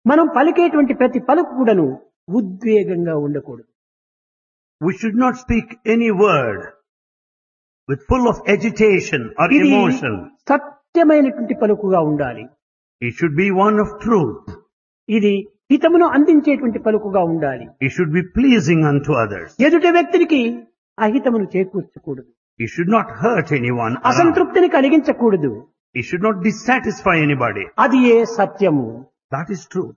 మనం పలికేటువంటి ప్రతి పలుకు కూడాను ఉద్వేగంగా ఉండకూడదు We should not speak any word with full of agitation or ఇది emotion. సత్యమైనటువంటి పలుకుగా ఉండాలి It should be one of truth. ఇది హితమును అందించేటువంటి పలుకుగా ఉండాలి It should be pleasing unto others. ఎదుటి వ్యక్తికి అహితమును చేకూర్చకూడదు It should not hurt anyone. around. అసంతృప్తిని కలిగించకూడదు It should not dissatisfy anybody. అది ఏ సత్యము That is truth.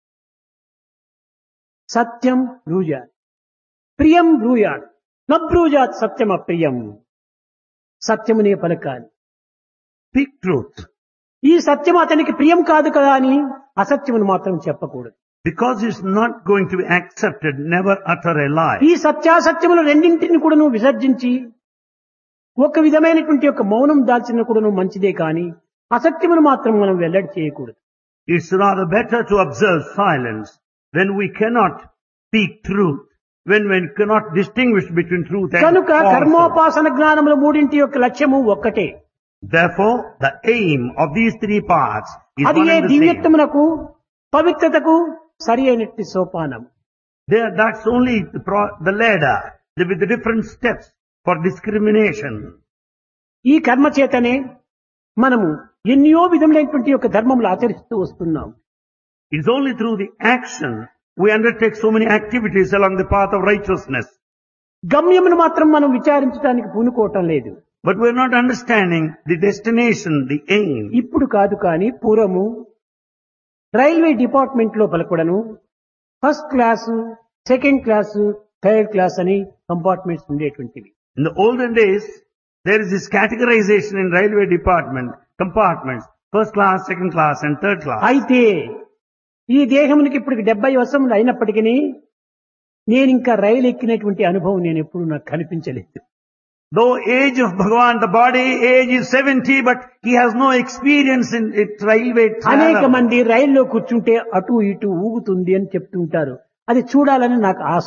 సత్యం బ్రూజాత్ ప్రియం బ్రూయాత్ నబ్రూజాత్ సత్యం అప్రియం సత్యమునే పలకాలి Speak truth. ఈ సత్యం అతనికి ప్రియం కాదు కదా అని అసత్యమును మాత్రం చెప్పకూడదు Because it's not going to be accepted, never utter a lie. ఈ సత్యాసత్యములు రెండింటిని కూడాను విసర్జించి ఒక విధమైనటువంటి ఒక మౌనం దాల్చిన కూడాను మంచిదే కానీ అసత్యమును మాత్రం మనం వెల్లడి చేయకూడదు It's rather better to observe silence when we cannot speak truth, when we cannot distinguish between truth and కనుక falsehood. కర్మోపాసన జ్ఞానముల మూడింటి యొక్క లక్ష్యము ఒక్కటే Therefore, the aim of these three parts is అది one A and the same. దివ్యత్వమునకు పవిత్రతకు సరి అయినట్టి సోపానం There, that's only the, pro- the ladder the- with the different steps for discrimination. ఈ కర్మ చేతనే మనము ఎన్నో విధములైనటువంటి యొక్క ధర్మములు ఆచరిస్తూ వస్తున్నాం It's only through the action we undertake so many activities along the path of righteousness. గమ్యమును మాత్రం మనం విచారించడానికి పూనుకోవటం లేదు But we're not understanding the destination, the aim. ఇప్పుడు కాదు కానీ పూర్వము రైల్వే డిపార్ట్మెంట్ లోపల కూడాను first class second class third class అని కంపార్ట్మెంట్స్ ఉండేటువంటివి In the olden days, there is this categorization in railway department, compartments, first class, second class and third class. అయితే ఈ దేహమునికి ఇప్పుడు డెబ్బై వర్షములు అయినప్పటికీ నేను ఇంకా రైలు ఎక్కినటువంటి అనుభవం నేను ఎప్పుడు నాకు కనిపించలేదు Though age of Bhagavan, the body age is 70, but he has no experience in it, railway అనేక travel. మంది రైల్లో కూర్చుంటే అటు ఇటు ఊగుతుంది అని చెప్తుంటారు అది చూడాలని నాకు ఆశ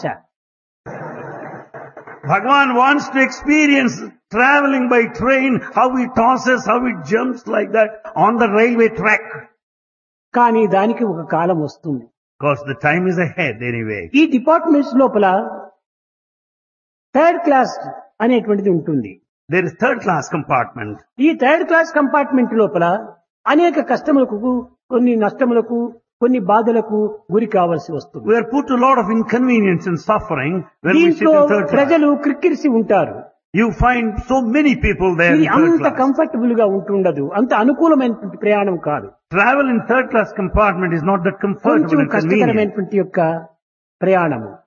Bhagavan wants to experience traveling by train, how it tosses, how it jumps like that on the railway track. కానీ దానికి ఒక కాలం వస్తుంది Because the time is ahead anyway. ఈ డిపార్ట్మెంట్స్ లోపల థర్డ్ క్లాస్ అనేటువంటిది ఉంటుంది There is third class compartment. ఈ third class compartment లోపల అనేక కష్టములకు కొన్ని నష్టములకు కొన్ని బాధలకు గురి కావాల్సి వస్తుంది We are put to a lot of inconvenience and suffering when we sit దీంట్లో in third class. ప్రజలు క్రిక్కిరిసి ఉంటారు You find so many people there ఇది in third అంత class. కంఫర్టబుల్ గా ఉంటుండదు అంత అనుకూలమైనటువంటి ప్రయాణం కాదు Travel in third class compartment is not that comfortable కొంచెం and convenient. కష్టకరమైనటువంటి యొక్క ప్రయాణము